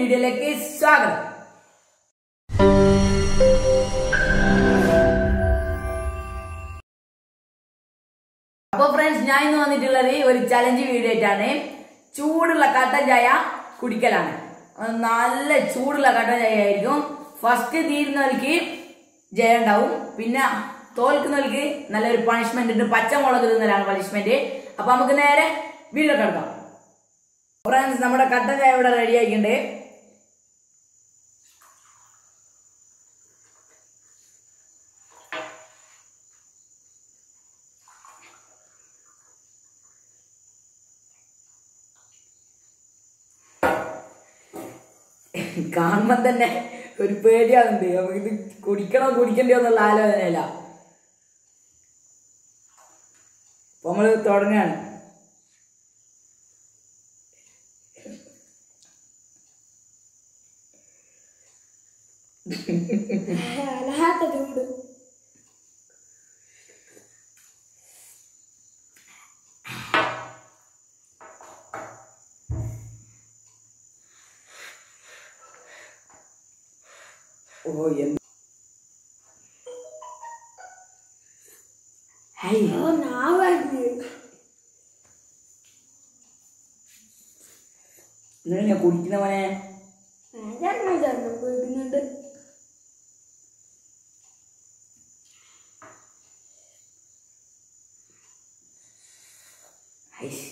വീഡിയോയിലേക്ക് സ്വാഗതം അപ്പൊ ഫ്രണ്ട്സ് ഞാൻ ഇന്ന് വന്നിട്ടുള്ളത് ഒരു ചലഞ്ച് വീഡിയോ ആയിട്ടാണ് ചൂടുള്ള കട്ടൻ ചായ കുടിക്കലാണ് അത് നല്ല ചൂടുള്ള കട്ടൻ ചായ ആയിരിക്കും ഫസ്റ്റ് തീരുന്നവർക്ക് ജയം ഉണ്ടാവും പിന്നെ തോൽക്കുന്നവർക്ക് നല്ലൊരു പണിഷ്മെന്റ് ഉണ്ട് പച്ചമുളക് തിന്നലാണ് പണിഷ്മെന്റ് അപ്പൊ നമുക്ക് നേരെ വീഡിയോ കിടക്കാം ഫ്രണ്ട്സ് നമ്മുടെ കട്ടൻ ചായ ഇവിടെ റെഡി ആയിട്ടുണ്ട് കാണുമ്പോ തന്നെ ഒരു പേടിയാവുന്നുണ്ട് നമുക്ക് ഇത് കുടിക്കണോ കുടിക്കണ്ടോ എന്നുള്ള ആലോചനയല്ല അപ്പൊ നമ്മള് തുടങ്ങാണ് വല്ലാത്ത ചൂട് ഓ എന്ത് ഹൈ ഓ നാവായിരുന്നു ഇന്നലെ ഞാൻ കുടിക്കുന്ന മോനെ ചേട്ടനെ ചേട്ടൻ കുടിക്കുന്നുണ്ട് ഹൈഷ്.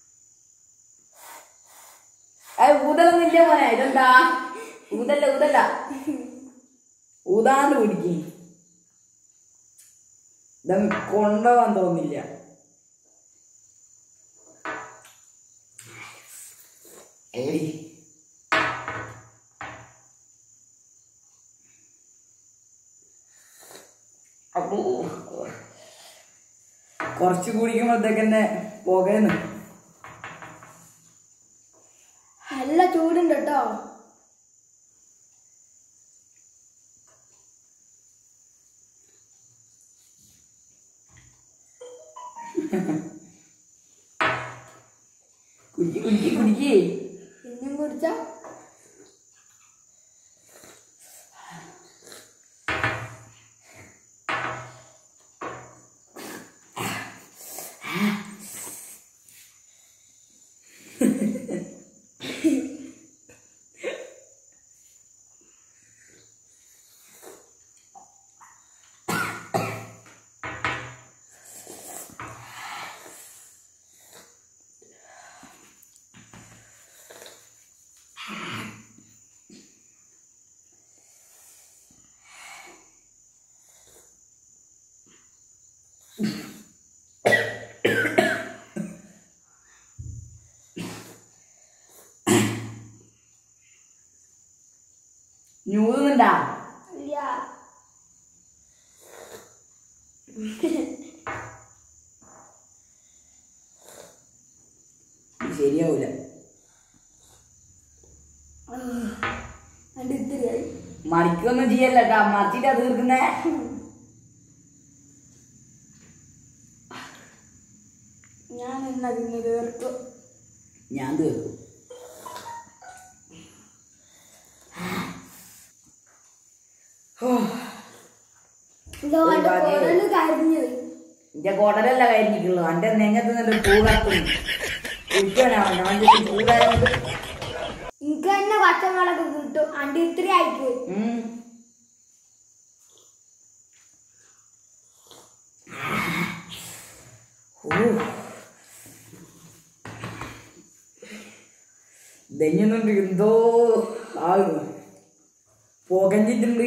ഏയ് ഊതലൊന്നുമില്ല മോനെ ഇതെന്താ ഊതല്ല ഊതല്ല ഊതാണ്ട് കുടിക്കും ഇതൊന്നും കൊണ്ടുപോകാൻ തോന്നില്ല ഏയ് അപ്പോ കുറച്ച് കുടിക്കുമ്പോഴത്തേക്കെന്നെ പുകയുന്നു നല്ല ചൂടുണ്ട് കേട്ടോ കുടിക്ക് കുടിക്ക് കുടിക്ക് പിന്നെയും കുടിച്ചാ ഞൂതുന്നുണ്ടാ ഇല്ല ശരിയാവൂല രണ്ട് ഇത്തിരിയായി മറിക്കൊന്നും ചെയ്യല്ല കേട്ടാ മറിച്ചിട്ടാ തീർക്കുന്നേ ഞാൻ എന്നാ പിന്നെ തീർത്തു ഞാൻ തീർക്കും ഇതോ എന്റെ ഒരുപാട് കുടല് കരിഞ്ഞു പോയി എന്റെ കോടലല്ല കഴിഞ്ഞിട്ടുള്ളൂ എന്റെ നെഞ്ഞത്ത് നല്ല ചൂടാക്കുന്നു കുടിക്കാനാവണ്ട അവന്റെ ചൂടായത് എനിക്ക് തന്നെ പച്ചമുളക് കിട്ടും അണ്ട് ഇത്തിരി ആയിപ്പോയി ഉം. ഓ. ദഞ്ഞുന്നുണ്ട് എന്തോ ആകുന്നു പുകഞ്ഞിട്ടുണ്ട്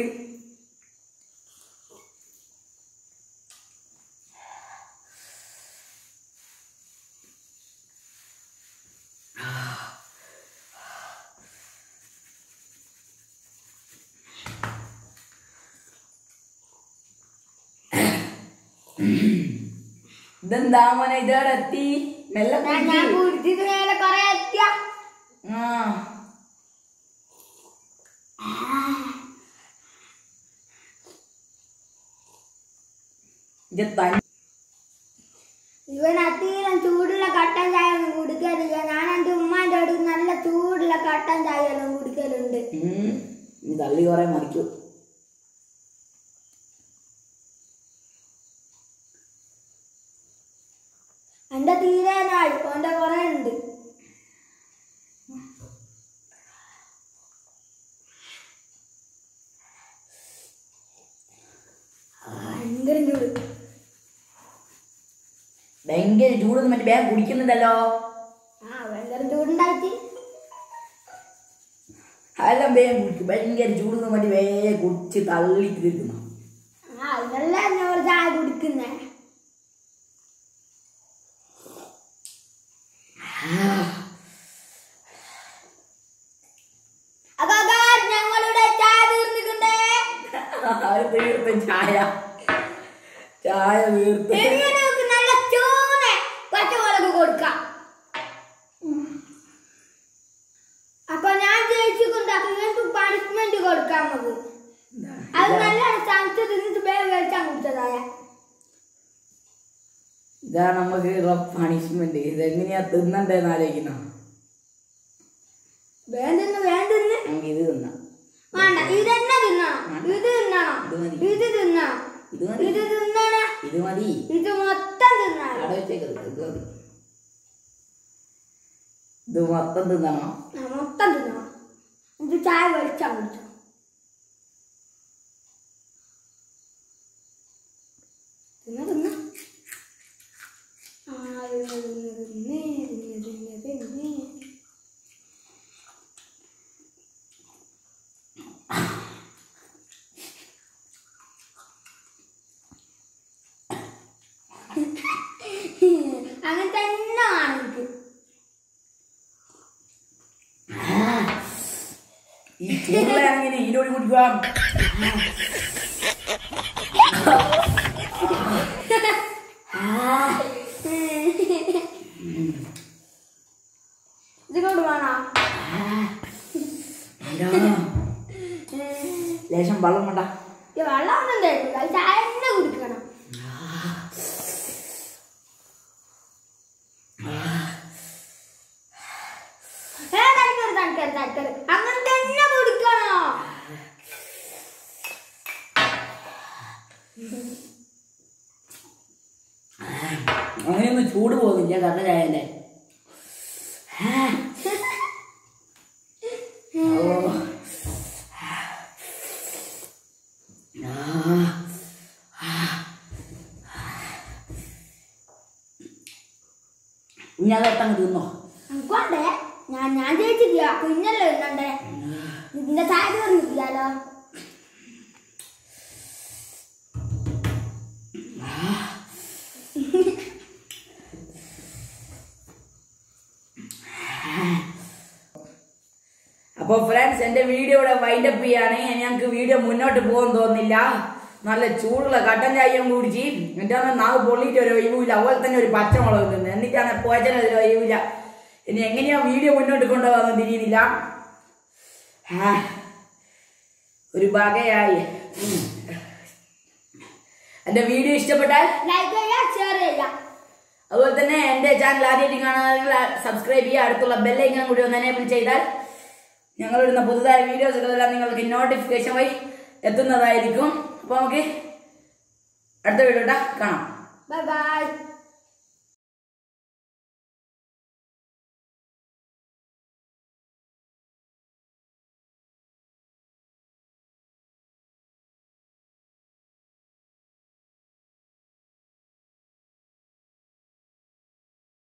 ഇതെന്താ മോനെ ഇതോടെ എത്തി മെല്ലെ ഞാൻ ഞാൻ കുടിക്ക്. കുടിച്ചിട്ട് നേരെ കൊറേ എത്തിയ ആ ഇത് തനി ഇവൻ അധികം ചൂടുള്ള കട്ടൻ ചായ ഒന്നും കുടിക്കലില്ല ഞാൻ എൻ്റെ ഉമ്മാൻ്റെ അടുത്ത് നല്ല ചൂടുള്ള കട്ടൻ ചായ ഒന്നും കുടിക്കലുണ്ട് ഇനി തള്ളി കുറെ മറിക്കൂ എന്റെ തീരാനായി ഓന്റെ കുറെ ഉണ്ട് ഭയങ്കര ചൂട് ഭയങ്കര ചൂടൊന്നും മറ്റേ വേഗം കുടിക്കുന്നുണ്ടല്ലോ ആ ഭയങ്കര ചൂടുണ്ടായിട്ട് അതെല്ലാം വേഗം കുടിക്കും ഭയങ്കര ചൂടൊന്നും മറ്റേ വേഗം കുടിച്ച് തള്ളി തീർക്കുന്നു ആ അതിനല്ല എന്നോട് ചായ കുടിക്കുന്നേ അതാ ഞങ്ങളുടെ ചായ തീർന്നിട്ടുണ്ടേ അത് തീർത്ത ചായ ചായ തീർത്ത് ഇനി നമുക്ക് നല്ല ചൂട് പച്ചമുളക് കൊടുക്കാം അപ്പൊ ഞാൻ ജയിച്ചുകൊണ്ടാക്കി നിങ്ങൾക്ക് പണിഷ്മെന്റ് കൊടുക്കാം നമുക്ക് അത് നല്ലോണം തണുത്ത് തിന്നിട്ട് വേഗം കഴിച്ചാൽ കുടിച്ചതായ ഇതാണ് നമുക്ക് ഉള്ള പണിഷ്മെന്റ് ഇതെങ്ങനെയാ തിന്നണ്ടേന്ന് ആലോചിക്കുന്ന വേണ്ടെന്ന് വേണ്ടെന്ന് നമുക്ക് ഇത് തിന്നാം വേണ്ട ഇതന്നെ തിന്നണം ഇത് തിന്നണം ഇത് മതി. ഇത് തിന്നണം ഇത് മതി ഇത് തിന്നണം ഇത് മതി ഇത് മൊത്തം തിന്നണം അവിടെ വെച്ചേക്കരുത് ഇത് മതി ഇത് മൊത്തം തിന്നണം ആ, മൊത്തം തിന്നണം ഇത് ചായ വെളിച്ചാൽ കുടിച്ചോ തിന്ന തിന്ന ആ, തിന്ന്, തിന്ന്, തിന്ന്, തിന്ന്, തിന്ന്, തിന്ന്. അങ്ങനെ തന്നെ ആണ് എനിക്ക് ഈ ചൂടിലാണെങ്കിൽ ഇതിനോട് കുടിക്കുക ഇതിനോട് വേണോ ലേശം വെള്ളം വേണ്ട ഈ വെള്ളം ഒന്നും തരില്ല അത് ചായ തന്നെ കുടിക്കണം ഏ, തനിക്കൊരു, തനിക്കൊരു, തനിക്കൊരു. അങ്ങനെ തന്നെ കുടിക്കണോ അങ്ങനെയൊന്നും ചൂട് പോകുന്നില്ല കറ ചായന്റെ ഓ. ആ. ഇനി അതൊട്ടങ്ങ് തിന്നോ എനിക്കുണ്ടേ ഞാൻ ഞാൻ ജയിച്ചില്ല കുഞ്ഞല്ലോ ഇന്നണ്ടേ ഇതിന്റെ ചായ തീർന്നിട്ടില്ലല്ലോ അപ്പോൾ ഫ്രണ്ട്സ് എൻ്റെ വീഡിയോ ഇവിടെ വൈൻഡപ്പ് ചെയ്യാണ് ഞങ്ങൾക്ക് വീഡിയോ മുന്നോട്ട് പോകാൻ തോന്നുന്നില്ല നല്ല ചൂടുള്ള കട്ടൻ ചായയും കുടിച്ച് എന്നിട്ടാണ് നാവ് പൊള്ളിയിട്ട് ഒരു ഒഴിവില്ല അതുപോലെ തന്നെ ഒരു പച്ചമുളക് തിന്ന് എന്നിട്ടാണ് പോയച്ചന ഒരു ഒഴിവില്ല ഇനി എങ്ങനെയാ വീഡിയോ മുന്നോട്ട് കൊണ്ടുപോകാൻ തിരിയുന്നില്ല ആ, ഒരു വകയായി എൻ്റെ വീഡിയോ ഇഷ്ടപ്പെട്ടാൽ ലൈക്ക് ചെയ്യാ ഷെയർ ചെയ്യാം അതുപോലെ തന്നെ എൻ്റെ ചാനൽ ആദ്യമായിട്ട് കാണുന്നവർ സബ്സ്ക്രൈബ് ചെയ്യുക അടുത്തുള്ള ബെല്ലൈക്കൺ കൂടി ഒന്ന് എനേബിൾ ചെയ്താൽ ഞങ്ങളിടുന്ന പുതുതായ വീഡിയോസുകളെല്ലാം നിങ്ങൾക്ക് നോട്ടിഫിക്കേഷൻ വഴി എത്തുന്നതായിരിക്കും അപ്പോൾ നമുക്ക് അടുത്ത വീഡിയോ കാണാം ബൈ ബൈ